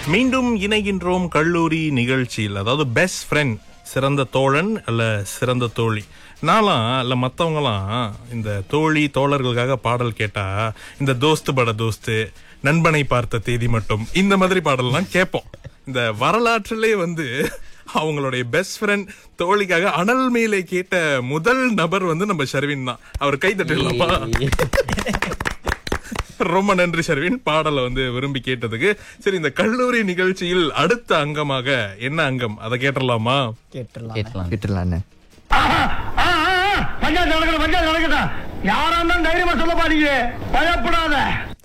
மீண்டும் இணைகின்றோம் கல்லூரி நிகழ்ச்சியில் அதாவது பெஸ்ட் ஃப்ரெண்ட் சிறந்த தோழன் அல்ல சிறந்த தோழி நான்லாம் இல்ல மத்தவங்கலாம் இந்த தோழி தோழர்களுக்காக பாடல் கேட்டா இந்த தோஸ்து பட தோஸ்து நண்பனை பார்த்த தேதி மட்டும் இந்த மாதிரி பாடல்லாம் கேட்போம் இந்த வரலாற்றிலே வந்து அவங்களுடைய பெஸ்ட் ஃப்ரெண்ட் தோழிக்காக அனல் மேலே கேட்ட முதல் நபர் வந்து நம்ம ஷர்வின் தான் அவர் கை தட்டிடலாமா ரொம்ப நன்றி ஷர்வின் பாடலை வந்து விரும்பி கேட்டதுக்கு சரி இந்த கல்லூரி நிகழ்ச்சியில் அடுத்த அங்கமாக என்ன அங்கம் அதை கேட்டலாமா கேட்டுடலாம் கேட்கலாம் விட்டுடலாண்ணே பஞ்சாயத்து நடக்கணும் பஞ்சாயத்து நடக்கட்டும் யாரா இருந்தாலும் தைரியமா சொல்லப்பா நீங்க பயப்படாத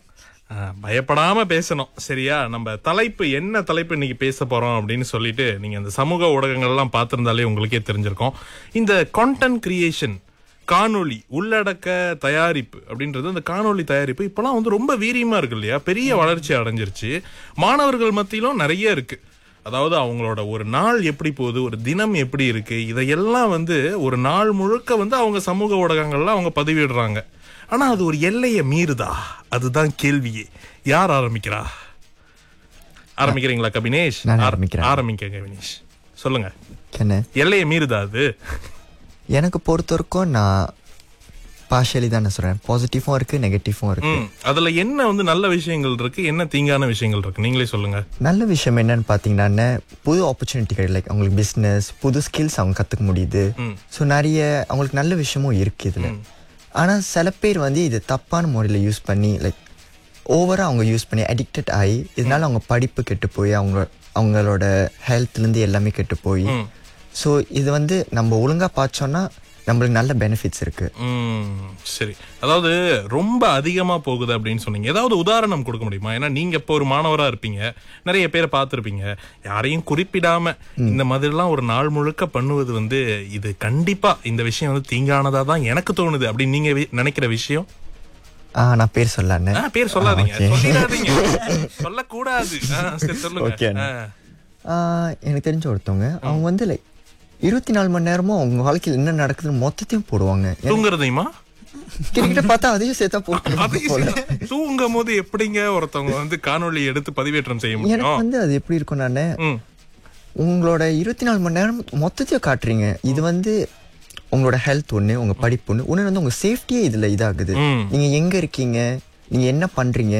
ஆ, பயப்படாம பேசணும் சரியா நம்ம தலைப்பு என்ன தலைப்பு இன்னைக்கு பேச போறோம் அப்படின்னு சொல்லிட்டு நீங்க இந்த சமூக ஊடகங்கள் எல்லாம் பார்த்திருந்தாலே உங்களுக்கே தெரிஞ்சிருக்கும் இந்த கான்டென்ட் கிரியேஷன் காணொளி உள்ளடக்க தயாரிப்பு அப்படின்றது அந்த காணொளி தயாரிப்பு இப்பெல்லாம் வந்து ரொம்ப வீரியமா இருக்கு இல்லையா பெரிய வளர்ச்சி அடைஞ்சிருச்சு மாணவர்கள் மத்தியிலும் நிறைய இருக்கு அதாவது அவங்களோட ஒரு நாள் எப்படி போகுது ஒரு தினம் எப்படி இருக்கு இதையெல்லாம் வந்து ஒரு நாள் முழுக்க வந்து அவங்க சமூக ஊடகங்கள்ல அவங்க பதிவிடுறாங்க ஆனா அது ஒரு எல்லையை மீறுதா அதுதான் கேள்வியே யார் ஆரம்பிக்கிறா ஆரம்பிக்கிறீங்களா கபினேஷ் நான் ஆர- ஆரம்பிக்கிறேன். ஆரம்பிங்க கபினேஷ் சொல்லுங்க என்ன எல்லையை மீறுதா அது எனக்கு பொறுத்த வரைக்கும் நான் பார்ஷியலி தான் நான் சொல்றேன் பாசிட்டிவும் இருக்கு நெகட்டிவும் இருக்கு ம் அதுல என்ன வந்து நல்ல விஷயங்கள் இருக்கு என்ன தீங்கான விஷயங்கள் இருக்கு நீங்களே சொல்லுங்க நல்ல விஷயம் என்னன்னு பார்த்தீங்கன்னா புது ஆப்பர்ச்சுனிட்டி கிடையாது லைக் அவங்களுக்கு பிஸ்னஸ் புது ஸ்கில்ஸ் அவங்க கற்றுக்க முடியுது ம். ஸோ நிறைய அவங்களுக்கு நல்ல விஷயமும் இருக்கு இதில் ஆனால் சில பேர் வந்து இது தப்பான முறையில் யூஸ் பண்ணி லைக் ஓவராக அவங்க யூஸ் பண்ணி அடிக்டட் ஆகி இதனால அவங்க படிப்பு கெட்டு போய் அவங்க அவங்களோட ஹெல்த்லேருந்து எல்லாமே கெட்டு போய் ம். ஸோ இது வந்து நம்ம ஒழுங்காக பார்த்தோன்னா நம்மளுக்கு நல்ல பெனிஃபிட்ஸ் இருக்கு ம் சரி அதாவது ரொம்ப அதிகமா போகுது அப்படின்னு சொன்னீங்க ஏதாவது உதாரணம் கொடுக்க முடியுமா ஏன்னா நீங்க இப்போ ஒரு மாணவரா இருப்பீங்க நிறைய பேரை பார்த்திருப்பீங்க யாரையும் குறிப்பிடாம இந்த மாதிரிலாம் ஒரு நாள் முழுக்க பண்ணுவது வந்து இது கண்டிப்பா இந்த விஷயம் வந்து தீங்கானதா தான் எனக்கு தோணுது அப்படின்னு நீங்க வி- நினைக்கிற விஷயம் ஆ நான் பேர் சொல்லலான்னு ஆ, பேர் சொல்லாதீங்க okay. சொல்லிடாதீங்க சொல்லக்கூடாது ஆ, சரி சொல்லுங்க Okay. ஆ. ஆ, எனக்கு தெரிஞ்ச ஒருத்தவங்க அவங்க வந்து லைக் இருபத்தி நாலு மணி நேரமும் அவங்க வாழ்க்கையில் என்ன நடக்குதுன்னு மொத்தத்தையும் போடுவாங்க எனக்கு தூங்குறதையுமா கிட்ட பார்த்தா அதையும் சேர்த்தா போட்டு அதையும் போல சரி. தூங்கும் போது எப்படிங்க ஒருத்தவங்க வந்து காணொளி எடுத்து பதிவேற்றம் செய்ய எனக்கு முடியும் வந்து அது எப்படி இருக்கும் நானு ம் உங்களோட இருபத்தி நாலு மணி நேரம் மொத்தத்தையும் காட்டுறீங்க இது வந்து உங்களோட ஹெல்த் ஒன்று உங்க படிப்பு ஒன்று ஒன்று வந்து உங்க சேஃப்டியே இதுல இதாகுது ம். நீங்க எங்க இருக்கீங்க நீங்க என்ன பண்றீங்க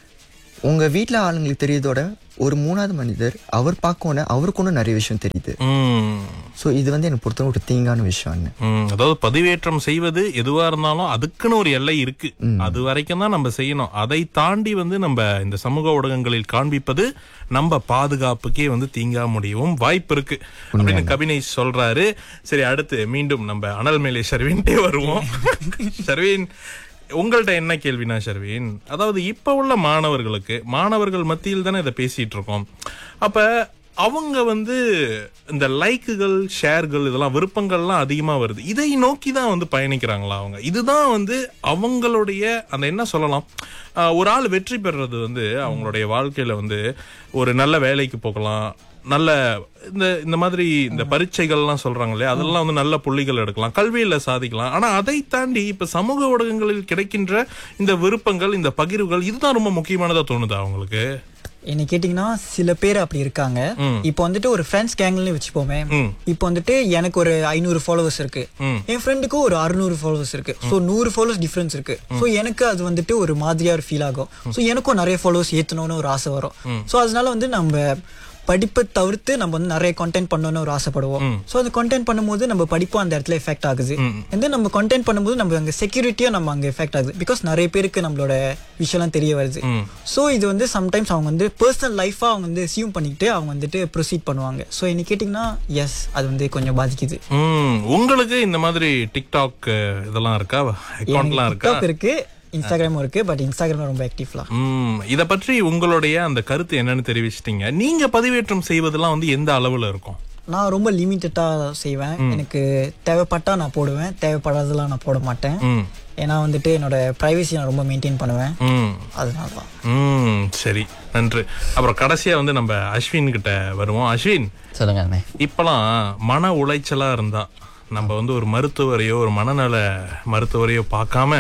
உங்க வீட்ல ஆளுங்களுக்கு தெரியுதோட ஒரு மூணாவது மனிதர் அவர் பார்க்கணும் அவருக்கு ஒன்றும் நிறைய விஷயம் தெரியுது ம் ஸோ இது வந்து எனக்கு பொறுத்தவரை ஒரு தீங்கான விஷயம்னு ம், அதாவது பதிவேற்றம் செய்வது எதுவா இருந்தாலும் அதுக்குன்னு ஒரு எல்லை இருக்கு அது வரைக்கும் தான் நம்ம செய்யணும் அதை தாண்டி வந்து நம்ம இந்த சமூக ஊடகங்களில் காண்பிப்பது நம்ம பாதுகாப்புக்கே வந்து தீங்கா முடியவும் வாய்ப்பு இருக்கு அப்படின்னு கபினேஷ் சொல்றாரு சரி அடுத்து மீண்டும் நம்ம அனல் மேலே ஷர்வின்ட்டே வருவோம் ஷர்வின் உங்கள்ட்ட என்ன கேள்வினா ஷர்வின் அதாவது இப்ப உள்ள மாணவர்களுக்கு மாணவர்கள் மத்தியில் தானே இதை பேசிட்டு இருக்கோம் அப்ப அவங்க வந்து இந்த லைக்குகள் ஷேர்கள் இதெல்லாம் விருப்பங்கள்லாம் அதிகமா வருது இதை நோக்கி தான் வந்து பயணிக்கிறாங்களா அவங்க இதுதான் வந்து அவங்களுடைய அந்த என்ன சொல்லலாம் ஆஹ் ஒரு ஆள் வெற்றி பெறுறது வந்து அவங்களுடைய வாழ்க்கையில வந்து ஒரு நல்ல வேலைக்கு போகலாம் நல்ல இந்த இந்த மாதிரி இந்த பரீட்சைகள்லாம் சொல்றாங்க இல்லையா அதெல்லாம் வந்து நல்ல புள்ளிகள் எடுக்கலாம் கல்வியில சாதிக்கலாம் ஆனா அதை தாண்டி இப்ப சமூக ஊடகங்களில் கிடைக்கின்ற இந்த விருப்பங்கள் இந்த பகிர்வுகள் இதுதான் ரொம்ப முக்கியமானதா தோணுதா அவங்களுக்கு என்ன கேட்டிங்கன்னா சில பேர் அப்படி இருக்காங்க இப்போ வந்துட்டு ஒரு ஃப்ரெண்ட்ஸ் கேங்ல வச்சுப்போமே ம். இப்போ வந்துட்டு எனக்கு ஒரு ஐநூறு ஃபாலோவர்ஸ் இருக்கு ம். என் ஃப்ரெண்டுக்கு ஒரு அறுநூறு ஃபாலோவர்ஸ் இருக்கு ஸோ நூறு ஃபாலோவர்ஸ் டிஃபரன்ஸ் இருக்கு ஸோ எனக்கு அது வந்துட்டு ஒரு மாதிரியா ஒரு ஃபீல் ஆகும் ஸோ எனக்கும் நிறைய ஃபாலோவர்ஸ் ஏத்தணும்னு ஒரு ஆசை வரும் ஸோ அதனால வந்து நம்ம படிப்பை தவிர்த்து நம்ம வந்து நிறைய கண்டென்ட் பண்ணணும்னு ஒரு ஆசைப்படுவோம் ஸோ அந்த கண்டென்ட் பண்ணும்போது நம்ம படிப்பும் அந்த இடத்துல எஃபெக்ட் ஆகுது and then நம்ம கண்டென்ட் பண்ணும்போது நம்ம அங்கே செக்யூரிட்டியும் நம்ம அங்கே எஃபெக்ட் ஆகுது பிகாஸ் நிறைய பேருக்கு நம்மளோட விஷயம்லாம் தெரிய வருது ஸோ இது வந்து சம்டைம்ஸ் அவங்க வந்து பர்சனல் லைஃபாக அவங்க வந்து அசியூம் பண்ணிக்கிட்டு அவங்க வந்துட்டு ப்ரொசீட் பண்ணுவாங்க ஸோ என்ன கேட்டிங்கன்னா எஸ் அது வந்து கொஞ்சம் பாதிக்குது ம் உங்களுக்கு இந்த மாதிரி டிக்டாக் அஹ், இதெல்லாம் இருக்கா அக்கௌண்ட்லாம் இருக்கா TikTok இருக்கு இன்ஸ்டாகிராமும் இருக்கு பட் இன்ஸ்டாகிராம் ரொம்ப ஆக்டிவ்லாம் ம் இத பற்றி உங்களுடைய அந்த கருத்து என்னன்னு தெரிவிச்சிட்டீங்க நீங்க பதிவேற்றம் செய்வதெல்லாம் வந்து எந்த அளவுல இருக்கும் நான் ரொம்ப லிமிட்டடாக செய்வேன் எனக்கு தேவைப்பட்டா நான் போடுவேன் தேவைப்படாததெல்லாம் நான் போட மாட்டேன் ம் ஏன்னா வந்துட்டு என்னோட ப்ரைவசி நான் ரொம்ப மெயின்டைன் பண்ணுவேன் ம் அதனால தான் ம் சரி நன்று அப்புறம் கடைசியா வந்து நம்ம அஸ்வின் கிட்ட வருவோம் அஸ்வின் சொல்லுங்க அண்ணே இப்பெல்லாம் மன உளைச்சலா இருந்தா நம்ம வந்து ஒரு மருத்துவரையோ ஒரு மனநல மருத்துவரையோ பார்க்காம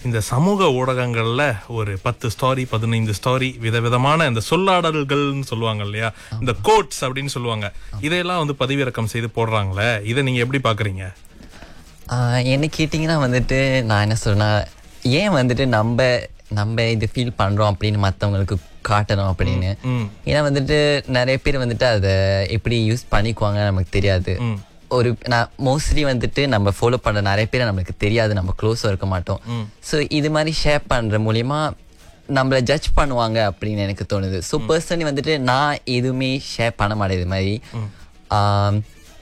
இந்த சமூக ஊடகங்கள்ல ஒரு பத்து ஸ்டாரி பதினைந்து ஸ்டாரி விதவிதமான இந்த சொல்லாடல்கள்னு சொல்லுவாங்க இல்லையா இந்த கோட்ஸ் அப்படின்னு சொல்லுவாங்க இதையெல்லாம் வந்து பதிவிறக்கம் செய்து போடுறாங்களே இதை நீங்க எப்படி பாக்குறீங்க ஆஹ் என்ன கேட்டிங்கன்னா வந்துட்டு நான் என்ன சொல்றேன்னா ஏன் வந்துட்டு நம்ம நம்ம இது ஃபீல் பண்றோம் அப்படின்னு மற்றவங்களுக்கு காட்டணும் அப்படின்னு ஏன்னா வந்துட்டு நிறைய பேர் வந்துட்டு அதை எப்படி யூஸ் பண்ணிக்குவாங்க நமக்கு தெரியாது ஒரு நான் மோஸ்ட்லி வந்துட்டு நம்ம ஃபாலோ பண்ற நிறைய பேர் நம்மளுக்கு தெரியாது நம்ம க்ளோஸாக இருக்க மாட்டோம் ஸோ இது மாதிரி ஷேர் பண்ற மூலியமா நம்மளை ஜட்ஜ் பண்ணுவாங்க அப்படின்னு எனக்கு தோணுது ஸோ பர்சனலி வந்துட்டு நான் எதுவுமே ஷேர் பண்ண மாட்டேன் இது மாதிரி ஆம்,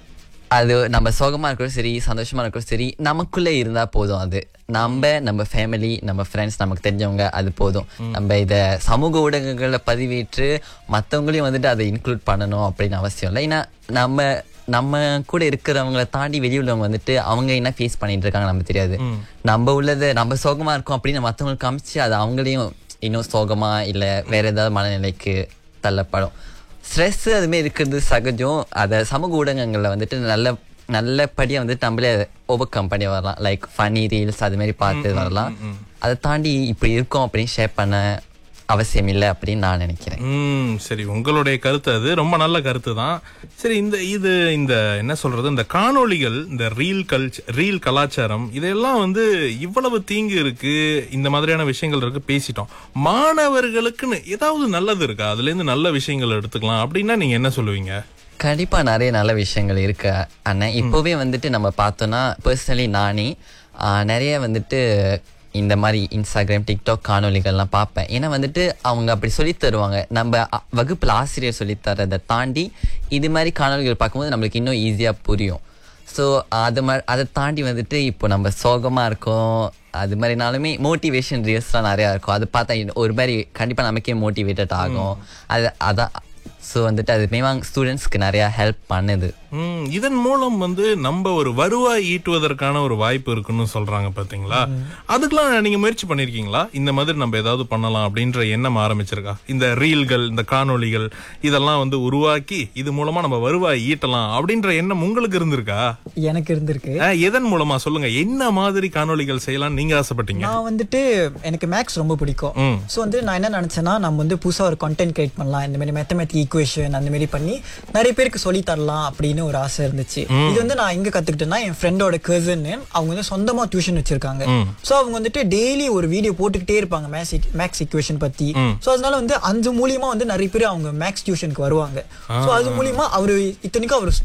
அது நம்ம சோகமா இருக்கிறோம் சரி சந்தோஷமா இருக்கிறோம் சரி நமக்குள்ளே இருந்தா போதும் அது நம்ம நம்ம ஃபேமிலி நம்ம ஃப்ரெண்ட்ஸ் நமக்கு தெரிஞ்சவங்க அது போதும் நம்ம இத சமூக ஊடகங்களில் பதிவேற்று மற்றவங்களையும் வந்துட்டு அதை இன்க்ளூட் பண்ணணும் அப்படின்னு அவசியம் இல்லை ஏன்னா நம்ம நம்ம கூட இருக்கிறவங்கள தாண்டி வெளியுள்ளவங்க வந்துட்டு அவங்க என்ன ஃபேஸ் பண்ணிட்டு இருக்காங்க நமக்கு தெரியாது நம்ம உள்ளதை நம்ம சோகமா இருக்கோம் அப்படின்னு மற்றவங்களுக்கு காமிச்சு அது அவங்களையும் இன்னும் சோகமா இல்லை வேற ஏதாவது மனநிலைக்கு தள்ளப்படும் ஸ்ட்ரெஸ் அதுமாரி இருக்கிறது சகஜம் அதை சமூக ஊடகங்களில் வந்துட்டு நல்ல நல்லபடியாக வந்துட்டு நம்மளே ஓவர் கம் பண்ணி வரலாம் லைக் ஃபனி ரீல்ஸ் அது மாதிரி பார்த்து வரலாம் அதை தாண்டி இப்படி இருக்கோம் அப்படின்னு ஷேர் பண்ண அவசியம் இல்லை அப்படின்னு நான் நினைக்கிறேன் ம் சரி உங்களுடைய கருத்து அது ரொம்ப நல்ல கருத்து தான் சரி இந்த இது இந்த என்ன சொல்றது இந்த காணொளிகள் இந்த ரீல் கல்ச்சர் ரீல் கலாச்சாரம் இதெல்லாம் வந்து இவ்வளவு தீங்கு இருக்கு இந்த மாதிரியான விஷயங்கள் இருக்கு பேசிட்டோம் மாணவர்களுக்குன்னு ஏதாவது நல்லது இருக்கா அதுல இருந்து நல்ல விஷயங்கள் எடுத்துக்கலாம் அப்படின்னா நீங்க என்ன சொல்லுவீங்க கண்டிப்பா நிறைய நல்ல விஷயங்கள் இருக்கு அண்ணன் இப்போவே வந்துட்டு நம்ம பார்த்தோம்னா பர்சனலி நானே ஆஹ், நிறைய வந்துட்டு இந்த மாதிரி இன்ஸ்டாகிராம் டிக்டாக் காணொளிகள்லாம் பார்ப்பேன் ஏன்னா வந்துட்டு அவங்க அப்படி சொல்லித் தருவாங்க நம்ம அ- வகுப்புல ஆசிரியர் சொல்லித் தரதை தாண்டி இது மாதிரி காணொளிகள் பார்க்கும்போது நம்மளுக்கு இன்னும் ஈஸியா புரியும் ஸோ அது மாதிரி அதை தாண்டி வந்துட்டு இப்போ நம்ம சோகமாக இருக்கோம் அது மாதிரினாலுமே மோட்டிவேஷன் ரீல்ஸ்லாம் நிறையா இருக்கும் அது பார்த்தா இன்னும் ஒரு மாதிரி கண்டிப்பாக நமக்கே மோட்டிவேட்டட் ஆகும் அது அதான் ஸோ வந்துட்டு அது மேவாங் ஸ்டூடெண்ட்ஸ்க்கு நிறையா ஹெல்ப் பண்ணுது ம், இதன் மூலம் வந்து நம்ம ஒரு வருவாய் ஈட்டுவதற்கான ஒரு வாய்ப்பு இருக்குன்னு சொல்றாங்க பாத்தீங்களா அதுக்கெல்லாம் நீங்க முயற்சி பண்ணிருக்கீங்களா இந்த மாதிரி நம்ம ஏதாவது பண்ணலாம் அப்படின்ற எண்ணம் ஆரம்பிச்சிருக்கா இந்த ரீல்கள் இந்த காணொளிகள் இதெல்லாம் வந்து உருவாக்கி இது மூலமா நம்ம வருவாய் ஈட்டலாம் அப்படின்ற எண்ணம் உங்களுக்கு இருந்திருக்கா எனக்கு இருந்திருக்கு அஹ், எதன் மூலமா சொல்லுங்க என்ன மாதிரி காணொளிகள் செய்யலாம் நீங்க ஆசைப்பட்டீங்க நான் வந்துட்டு எனக்கு மேக்ஸ் ரொம்ப பிடிக்கும் ம். ஸோ வந்து நான் என்ன நினச்சேன்னா நம்ம வந்து புதுசாக ஒரு கண்டென்ட் கிரியேட் பண்ணலாம் இந்த மாதிரி மேத்தமேட்டிக் ஈக்குவேஷன் அந்த மாதிரி பண்ணி நிறைய பேருக்கு சொல்லி தரலாம் அப்படின்னு ஒரு ஆசை இருந்துச்சு இது வந்து நான் எங்க கத்துக்கிட்டேன்னா என் ஃப்ரெண்டோட கசன் அவங்க வந்து சொந்தமா டியூஷன் வச்சிருக்காங்க ஸோ அவங்க வந்துட்டு டெய்லி ஒரு வீடியோ போட்டுக்கிட்டே இருப்பாங்க மேக்ஸ் மேக்ஸ் ஈக்குவேஷன் பத்தி ஸோ அதனால வந்து அந்த மூலியமா வந்து நிறைய பேர் அவங்க மேக்ஸ் டியூஷனுக்கு வருவாங்க ஸோ அது மூலியமா அவர் இத்தனைக்கும் அவர்